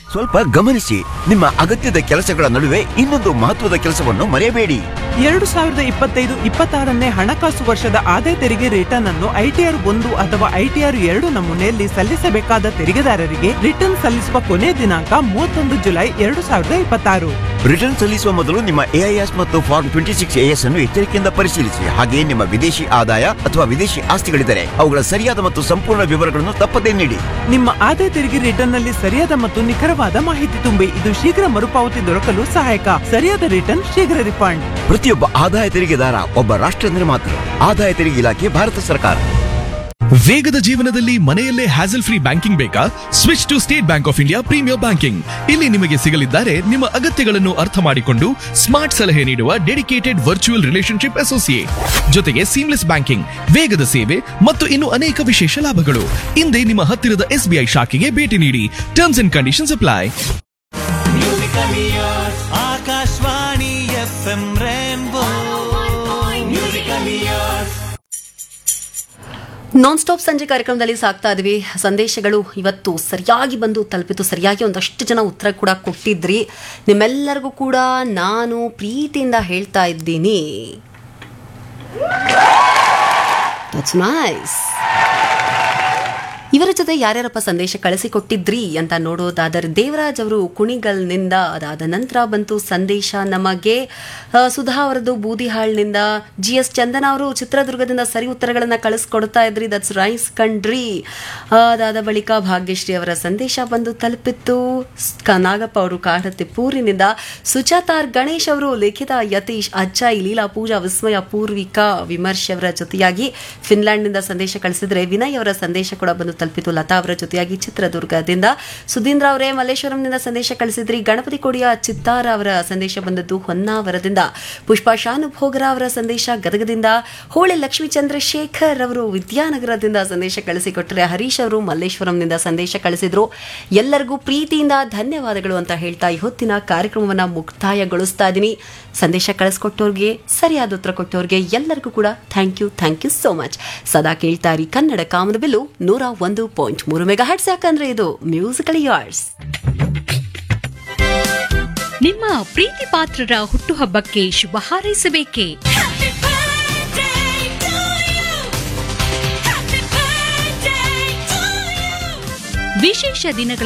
ಸ್ವಲ್ಪ ಗಮನಿಸಿ ನಿಮ್ಮ ಅಗತ್ಯದ ಕೆಲಸಗಳ ನಡುವೆ ಇನ್ನೊಂದು ಮಹತ್ವದ ಕೆಲಸವನ್ನು ಮರೆಯಬೇಡಿ ಎರಡು ಸಾವಿರದ ಇಪ್ಪತ್ತೈದು ಇಪ್ಪತ್ತಾರನೇ ಹಣಕಾಸು ವರ್ಷದ ಆದಾಯ ತೆರಿಗೆ ರಿಟರ್ನ್ ಅನ್ನು ಐಟಿಆರ್ ಒಂದು ಅಥವಾ ಐಟಿಆರ್ ಎರಡು ನಮೂನೆಯಲ್ಲಿ ಸಲ್ಲಿಸಬೇಕಾದ ತೆರಿಗೆದಾರರಿಗೆ ರಿಟರ್ನ್ ಸಲ್ಲಿಸುವ ಕೊನೆಯ ದಿನಾಂಕ ಮೂವತ್ತೊಂದು ಜುಲೈ ಎರಡು ಸಾವಿರದ ಇಪ್ಪತ್ತಾರು ರಿಟರ್ನ್ ಸಲ್ಲಿಸುವ ಮೊದಲು ನಿಮ್ಮ ಎಐಎಸ್ ಮತ್ತು ಫಾರ್ಮ್ ಟ್ವೆಂಟಿ ಸಿಕ್ಸ್ ಎಎಸ್ ಅನ್ನು ಎಚ್ಚರಿಕೆಯಿಂದ ಪರಿಶೀಲಿಸಿ ಹಾಗೆಯೇ ನಿಮ್ಮ ವಿದೇಶಿ ಆದಾಯ ಅಥವಾ ವಿದೇಶಿ ಆಸ್ತಿಗಳಿದ್ದರೆ ಅವುಗಳ ಸರಿಯಾದ ಮತ್ತು ಸಂಪೂರ್ಣ ವಿವರಗಳನ್ನು ತಪ್ಪದೇ ನೀಡಿ ನಿಮ್ಮ ಆದಾಯ ತೆರಿಗೆ ರಿಟರ್ನ್ ನಲ್ಲಿ ಸರಿಯಾದ ಮತ್ತು ನಿಖರವಾದ ಮಾಹಿತಿ ತುಂಬಿ ಇದು ಶೀಘ್ರ ಮರುಪಾವತಿ ದೊರಕಲು ಸಹಾಯಕ ಸರಿಯಾದ ರಿಟರ್ನ್ ಶೀಘ್ರ ರಿಫಂಡ್ ಪ್ರತಿಯೊಬ್ಬ ಆದಾಯ ತೆರಿಗೆದಾರ ಒಬ್ಬ ರಾಷ್ಟ್ರ ನಿರ್ಮಾತೃ ಆದಾಯ ತೆರಿಗೆ ಇಲಾಖೆ ಭಾರತ ಸರ್ಕಾರ ವೇಗದ ಜೀವನದಲ್ಲಿ ಮನೆಯಲ್ಲೇ ಹ್ಯಾಸಲ್ ಫ್ರೀ ಬ್ಯಾಂಕಿಂಗ್ ಬೇಕಾ switch to State Bank of India premier banking ಇಲ್ಲಿ ನಿಮಗೆ ಸಿಗಲಿದ್ದಾರೆ ನಿಮ್ಮ ಅಗತ್ಯಗಳನ್ನು ಅರ್ಥ ಮಾಡಿಕೊಂಡು ಸ್ಮಾರ್ಟ್ ಸಲಹೆ ನೀಡುವ ಡೆಡಿಕೇಟೆಡ್ ವರ್ಚುವಲ್ ರಿಲೇಶನ್ಶಿಪ್ ಅಸೋಸಿಯೇಟ್ ಜೊತೆಗೆ ಸೀಮ್ಲೆಸ್ ಬ್ಯಾಂಕಿಂಗ್ ವೇಗದ ಸೇವೆ ಮತ್ತು ಇನ್ನು ಅನೇಕ ವಿಶೇಷ ಲಾಭಗಳು ಹಿಂದೆ ನಿಮ್ಮ ಹತ್ತಿರದ ಎಸ್ಬಿಐ ಶಾಖೆಗೆ ಭೇಟಿ ನೀಡಿ terms and conditions apply Akashvani F M Rainbow musical ears non stop ಸಂಜೆ ಕಾರ್ಯಕ್ರಮದಲ್ಲಿ ಸಾಕ್ತಾ ಇದ್ವಿ ಸಂದೇಶಗಳು ಇವತ್ತು ಸರಿಯಾಗಿ ಬಂದು ತಲುಪಿತು ಸರಿಯಾಗಿ ಒಂದಷ್ಟು ಜನ ಉತ್ತರ ಕೂಡ ಕೊಟ್ಟಿದ್ರಿ ನಿಮ್ಮೆಲ್ಲರಿಗೂ ಕೂಡ ನಾನು ಪ್ರೀತಿಯಿಂದ ಹೇಳ್ತಾ ಇದ್ದೀನಿ ದಟ್ಸ್ ನೈಸ್ ಇವರ ಜೊತೆ ಯಾರ್ಯಾರಪ್ಪ ಸಂದೇಶ ಕಳಿಸಿಕೊಟ್ಟಿದ್ರಿ ಅಂತ ನೋಡೋದಾದರೆ ದೇವರಾಜ್ ಅವರು ಕುಣಿಗಲ್ನಿಂದ ಅದಾದ ನಂತರ ಬಂತು ಸಂದೇಶ ನಮಗೆ ಆ, ಸುಧಾ ಅವರದ್ದು ಬೂದಿಹಾಳ್ನಿಂದ ಜಿ ಎಸ್ ಚಂದನ ಅವರು ಚಿತ್ರದುರ್ಗದಿಂದ ಸರಿ ಉತ್ತರಗಳನ್ನು ಕಳಿಸ್ಕೊಡ್ತಾ ಇದ್ರಿ ದಟ್ಸ್ ರೈಸ್ ಕಂಡ್ರಿ ಆ, ಅದಾದ ಬಳಿಕ ಭಾಗ್ಯಶ್ರೀ ಅವರ ಸಂದೇಶ ಬಂದು ತಲುಪಿತ್ತು ಸ್- ಕ- ನಾಗಪ್ಪ ಅವರು ಕಾಡತಿಪೂರಿನಿಂದ ಸುಜಾತಾರ್ ಗಣೇಶ್ ಅವರು ಲಿಖಿತ ಯತೀಶ್ ಅಜ್ಜಾಯಿ ಲೀಲಾ ಪೂಜಾ ವಿಸ್ಮಯ ಪೂರ್ವಿಕಾ ವಿಮರ್ಶ್ ಅವರ ಜೊತೆಯಾಗಿ ಫಿನ್ಲ್ಯಾಂಡ್ನಿಂದ ಸಂದೇಶ ಕಳಿಸಿದ್ರೆ ವಿನಯ್ ಅವರ ಸಂದೇಶ ಕೂಡ ಬಂದು ತಲುಪಿತು ಲತಾ ಅವರ ಜೊತೆಯಾಗಿ ಚಿತ್ರದುರ್ಗದಿಂದ ಸುಧೀಂದ್ರ ಅವರೇ ಮಲ್ಲೇಶ್ವರಂನಿಂದ ಸಂದೇಶ ಕಳಿಸಿದ್ರಿ ಗಣಪತಿ ಕೊಡಿಯ ಚಿತ್ತಾರ ಅವರ ಸಂದೇಶ ಬಂದದ್ದು ಹೊನ್ನಾವರದಿಂದ ಪುಷ್ಪಾ ಶಾನುಭೋಗರ ಅವರ ಸಂದೇಶ ಗದಗದಿಂದ ಹೋಳೆ ಲಕ್ಷ್ಮೀ ಚಂದ್ರಶೇಖರ್ ಅವರು ವಿದ್ಯಾನಗರದಿಂದ ಸಂದೇಶ ಕಳಿಸಿಕೊಟ್ಟರೆ ಹರೀಶ್ ಅವರು ಮಲ್ಲೇಶ್ವರಂನಿಂದ ಸಂದೇಶ ಕಳಿಸಿದ್ರು ಎಲ್ಲರಿಗೂ ಪ್ರೀತಿಯಿಂದ ಧನ್ಯವಾದಗಳು ಅಂತ ಹೇಳ್ತಾ ಈ ಹೊತ್ತಿನ ಕಾರ್ಯಕ್ರಮವನ್ನ ಮುಕ್ತಾಯಗೊಳಿಸ್ತಾ ಇದ್ದೀನಿ ಸಂದೇಶ ಕಳಿಸ್ಕೊಟ್ಟವ್ರಿಗೆ ಸರಿಯಾದ ಉತ್ತರ ಕೊಟ್ಟವ್ರಿಗೆ ಎಲ್ಲರಿಗೂ ಕೂಡ thank you thank you so much ಸದಾ ಕೇಳ್ತಾ ಇರಿ ಕನ್ನಡ ಕಾಮನಬಿಲ್ಲು ನೂರ ಒಂದು ಪಾಯಿಂಟ್ ಮೂರು ಮೆಗಾ ಹ್ಯಾಟ್ಸ್ ಯಾಕಂದ್ರೆ ಇದು ಮ್ಯೂಸಿಕಲ್ ಯಾರ್ಡ್ಸ್ ನಿಮ್ಮ ಪ್ರೀತಿ ಪಾತ್ರರ ಹುಟ್ಟುಹಬ್ಬಕ್ಕೆ ಶುಭ ಹಾರೈಸಬೇಕೇ ವಿಶೇಷ ದಿನಗಳ